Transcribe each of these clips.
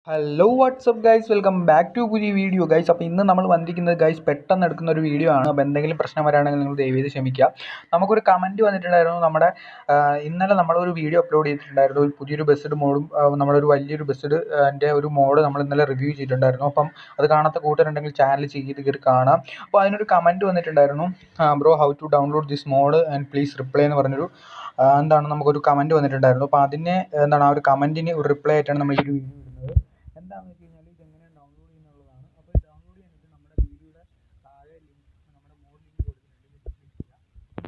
hello what's up guys welcome back to പുതിയ video guys അപ്പോൾ ഇന്ന് നമ്മൾ വന്നിരിക്കുന്നത് ഗൈസ് പെട്ടെന്ന് എടുക്കുന്ന ഒരു വീഡിയോ ആണ് അപ്പോൾ എന്തെങ്കിലും പ്രശ്നം വരാണെങ്കിൽ നിങ്ങൾ ദയവ് ചെയ്ത് ക്ഷമിക്കുക നമുക്കൊരു കമൻറ്റ് വന്നിട്ടുണ്ടായിരുന്നു നമ്മുടെ ആ, ഇന്നലെ നമ്മളൊരു വീഡിയോ അപ്ലോഡ് ചെയ്തിട്ടുണ്ടായിരുന്നു ഒരു പുതിയൊരു ബസ്സിഡ് മോഡും നമ്മുടെ ഒരു വലിയൊരു ബസ്സിഡ് എൻ്റെ ഒരു മോഡ് നമ്മൾ ഇന്നലെ റിവ്യൂ ചെയ്തിട്ടുണ്ടായിരുന്നു അപ്പം അത് കാണാത്ത കൂട്ടരുണ്ടെങ്കിൽ ചാനൽ ചെയ്ത് കയറി കാണാം അപ്പോൾ അതിനൊരു കമൻറ്റ് വന്നിട്ടുണ്ടായിരുന്നു bro how to download this mod and please reply എന്ന് പറഞ്ഞൊരു ആ, എന്താണ് നമുക്കൊരു കമൻറ്റ് വന്നിട്ടുണ്ടായിരുന്നു അപ്പോൾ അതിന് എന്താണ് ആ ഒരു കമൻറ്റിന് ഒരു റിപ്ലൈ ആയിട്ടാണ് നമ്മൾ ഈ ഒരു വീഡിയോ ഇടുന്നത് എന്താണെന്ന് വെച്ച് കഴിഞ്ഞാൽ ഇതെങ്ങനെ ഡൗൺലോഡ് ചെയ്യുന്നുള്ളതാണ് അപ്പോൾ ഡൗൺലോഡ് ചെയ്യാനായിട്ട് നമ്മുടെ വീഡിയോയുടെ താഴെ ലിങ്ക് നമ്മുടെ മോഡ് ലിങ്ക് കൊടുത്തിട്ടുണ്ട്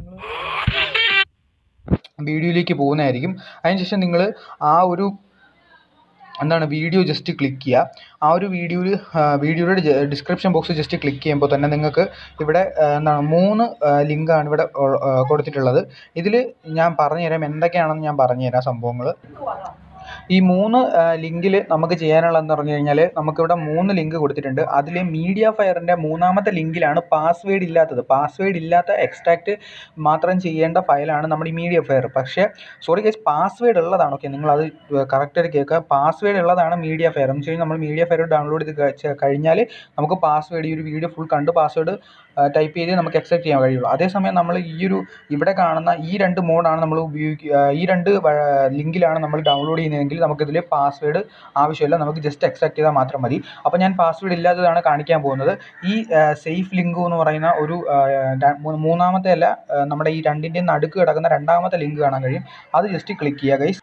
നിങ്ങൾ വീഡിയോയിലേക്ക് പോകുന്നതായിരിക്കും അതിനുശേഷം നിങ്ങൾ ആ ഒരു എന്താണ് വീഡിയോ ജസ്റ്റ് ക്ലിക്ക് ചെയ്യുക ആ ഒരു വീഡിയോയിൽ വീഡിയോയുടെ ഡിസ്ക്രിപ്ഷൻ ബോക്സ് ജസ്റ്റ് ക്ലിക്ക് ചെയ്യുമ്പോൾ തന്നെ നിങ്ങൾക്ക് ഇവിടെ ആ, എന്താണ് മൂന്ന് ലിങ്കാണ് ഇവിടെ ഉൾ- ആ, കൊടുത്തിട്ടുള്ളത് ഇതിൽ ഞാൻ പറഞ്ഞുതരാം എന്തൊക്കെയാണെന്ന് ഞാൻ പറഞ്ഞുതരാം സംഭവങ്ങൾ ഈ മൂന്ന് ലിങ്കിൽ നമുക്ക് ചെയ്യാനുള്ളതെന്ന് പറഞ്ഞു കഴിഞ്ഞാൽ നമുക്കിവിടെ മൂന്ന് ലിങ്ക് കൊടുത്തിട്ടുണ്ട് അതിൽ മീഡിയ ഫയറിൻ്റെ മൂന്നാമത്തെ ലിങ്കിലാണ് പാസ്വേഡ് ഇല്ലാത്തത് പാസ്വേഡ് ഇല്ലാത്ത എക്സ്ട്രാക്റ്റ് മാത്രം ചെയ്യേണ്ട ഫയലാണ് നമ്മുടെ ഈ മീഡിയ ഫയർ പക്ഷേ സോറി ഗൈസ് പാസ്വേഡ് ഉള്ളതാണ് ഓക്കെ നിങ്ങളത് കറക്റ്റായിട്ട് കേൾക്കുക പാസ്വേഡ് ഉള്ളതാണ് മീഡിയ ഫയർ എന്ന് വെച്ച് കഴിഞ്ഞാൽ നമ്മൾ മീഡിയ ഫയർ ഡൗൺലോഡ് ചെയ്ത് കഴിച്ച- കഴിഞ്ഞാൽ നമുക്ക് പാസ്വേഡ് ഈ ഒരു വീഡിയോ ഫുൾ കണ്ട് പാസ്വേഡ് ടൈപ്പ് ചെയ്ത് നമുക്ക് അക്സെപ്റ്റ് ചെയ്യാൻ കഴിയുള്ളൂ അതേസമയം നമ്മൾ ഈ ഒരു ഇവിടെ കാണുന്ന ഈ രണ്ട് മോഡാണ് നമ്മൾ ഉപയോഗിക്കുക ഈ രണ്ട് ലിങ്കിലാണ് നമ്മൾ ഡൗൺലോഡ് ചെയ്യുന്നതെങ്കിൽ നമുക്കിതിൽ പാസ്വേഡ് ആവശ്യമില്ല നമുക്ക് ജസ്റ്റ് അക്സെപ്റ്റ് ചെയ്താൽ മാത്രം മതി അപ്പോൾ ഞാൻ പാസ്വേഡ് ഇല്ലാത്തതാണ് കാണിക്കാൻ പോകുന്നത് ഈ സേഫ് ലിങ്ക് എന്ന് പറയുന്ന ഒരു ആ, ര- മൂ- മൂന്നാമത്തെ അല്ല ആ, നമ്മുടെ ഈ രണ്ടിൻ്റെയും നടുക്ക് കിടക്കുന്ന രണ്ടാമത്തെ ലിങ്ക് കാണാൻ കഴിയും അത് ജസ്റ്റ് ക്ലിക്ക് ചെയ്യുക ഗൈസ്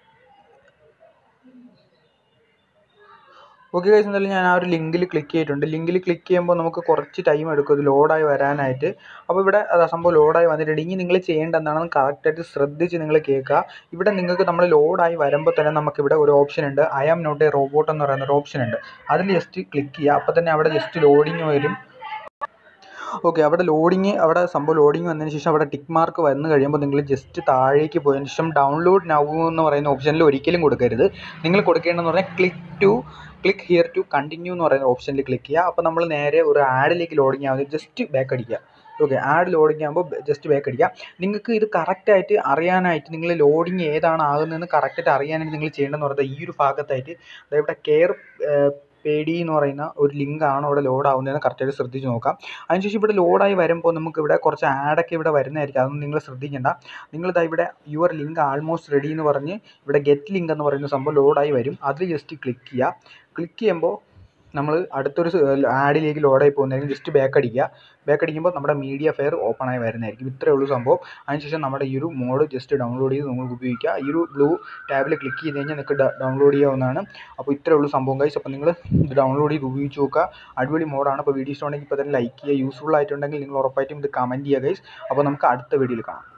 ഓക്കെ ഗൈസ് എന്തായാലും ഞാൻ ആ ഒരു ലിങ്കിൽ ക്ലിക്ക് ചെയ്തിട്ടുണ്ട് ലിങ്കിൽ ക്ലിക്ക് ചെയ്യുമ്പോൾ നമുക്ക് കുറച്ച് ടൈം എടുക്കും ഇത് ലോഡായി വരാനായിട്ട് അപ്പോൾ ഇവിടെ അതാ സംഭവം ലോഡായി വന്നിട്ടുണ്ട് ഇനി നിങ്ങൾ ചെയ്യേണ്ട എന്താണെന്ന് കറക്റ്റായിട്ട് ശ്രദ്ധിച്ച് നിങ്ങൾ കേൾക്കുക ഇവിടെ നിങ്ങൾക്ക് നമ്മൾ ലോഡായി വരുമ്പോൾ തന്നെ നമുക്കിവിടെ ഒരു ഓപ്ഷൻ ഉണ്ട് I am not a robot എന്ന് പറയുന്ന ഒരു ഓപ്ഷൻ ഉണ്ട് അതിൽ ജസ്റ്റ് ക്ലിക്ക് ചെയ്യുക അപ്പോൾ തന്നെ അവിടെ ജസ്റ്റ് ലോഡിങ് വരും ഓക്കെ അവിടെ ലോഡിങ് അവിടെ സംഭവം ലോഡിങ് വന്നതിന് ശേഷം അവിടെ ടിക്ക് മാർക്ക് വന്നു കഴിയുമ്പോൾ നിങ്ങൾ ജസ്റ്റ് താഴേക്ക് പോയതിന് ശേഷം ഡൗൺലോഡ് നൗ എന്ന് പറയുന്ന ഓപ്ഷനിൽ ഒരിക്കലും കൊടുക്കരുത് നിങ്ങൾ കൊടുക്കേണ്ടതെന്ന് പറഞ്ഞാൽ click to click here to continue എന്ന് പറയുന്ന ഓപ്ഷനിൽ ക്ലിക്ക് ചെയ്യുക അപ്പോൾ നമ്മൾ നേരെ ഒരു ആഡിലേക്ക് ലോഡിങ് ആവുന്നത് ജസ്റ്റ് ബാക്ക് അടിക്കുക ഓക്കെ ആഡ് ലോഡിങ് ആകുമ്പോൾ ജസ്റ്റ് ബാക്ക് അടിക്കുക നിങ്ങൾക്ക് ഇത് കറക്റ്റായിട്ട് അറിയാനായിട്ട് നിങ്ങൾ ലോഡിങ് ഏതാണ് ആകുന്നതെന്ന് കറക്റ്റായിട്ട് അറിയാനായിട്ട് നിങ്ങൾ ചെയ്യേണ്ടതെന്ന് പറയുന്നത് ഈ ഒരു ഭാഗത്തായിട്ട് ദാ ഇവിടെ കെയർ പേടി എന്ന് പറയുന്ന ഒരു ലിങ്കാണ് ഇവിടെ ലോഡ് ആവുന്നതെന്ന് കറക്റ്റായിട്ട് ശ്രദ്ധിച്ച് നോക്കാം അതിനുശേഷം ഇവിടെ ലോഡായി വരുമ്പോൾ നമുക്ക് ഇവിടെ കുറച്ച് ആഡൊക്കെ ഇവിടെ വരുന്നതായിരിക്കും അതൊന്നും നിങ്ങൾ ശ്രദ്ധിക്കേണ്ട നിങ്ങൾ ഇതാ ഇവിടെ യുവർ ലിങ്ക് ആൾമോസ്റ്റ് റെഡി എന്ന് പറഞ്ഞ് ഇവിടെ ഗെറ്റ് ലിങ്ക് എന്ന് പറയുന്ന സംഭവം ലോഡായി വരും അതിൽ ജസ്റ്റ് ക്ലിക്ക് ചെയ്യുക ക്ലിക്ക് ചെയ്യുമ്പോൾ നമ്മൾ അടുത്തൊരു ആഡിലേക്ക് ലോഡായി പോകുന്നതായിരിക്കും ജസ്റ്റ് ബാക്ക് അടിക്കുക ബാക്ക് അടിക്കുമ്പോൾ നമ്മുടെ മീഡിയ ഫെയർ ഓപ്പൺ ആയി വരുന്നതായിരിക്കും ഇത്രയേ ഉള്ളൂ സംഭവം അതിനുശേഷം നമ്മുടെ ഈ ഒരു മോഡ് ജസ്റ്റ് ഡൗൺലോഡ് ചെയ്ത് നിങ്ങൾക്ക് ഉപയോഗിക്കുക ഈ ഒരു ബ്ലൂ ടാബിൽ ക്ലിക്ക് ചെയ്ത് കഴിഞ്ഞാൽ നിങ്ങൾക്ക് ഡൗൺലോഡ് ചെയ്യാവുന്നതാണ് അപ്പോൾ ഇത്രയേ ഉള്ളൂ സംഭവം ഗൈസ് അപ്പോൾ നിങ്ങൾ ഇത് ഡൗൺലോഡ് ചെയ്ത് ഉപയോഗിച്ച് നോക്കുക അടിപൊളി മോഡാണ് അപ്പോൾ വീഡിയോ ഇഷ്ടമുണ്ടെങ്കിൽ ഇപ്പോൾ തന്നെ ലൈക്ക് ചെയ്യുക യൂസ്ഫുൾ ആയിട്ടുണ്ടെങ്കിൽ നിങ്ങൾ ഉറപ്പായിട്ടും ഇത് കമൻറ്റ് ചെയ്യുക ഗൈസ് അപ്പോൾ നമുക്ക് അടുത്ത വീഡിയോയിൽ കാണാം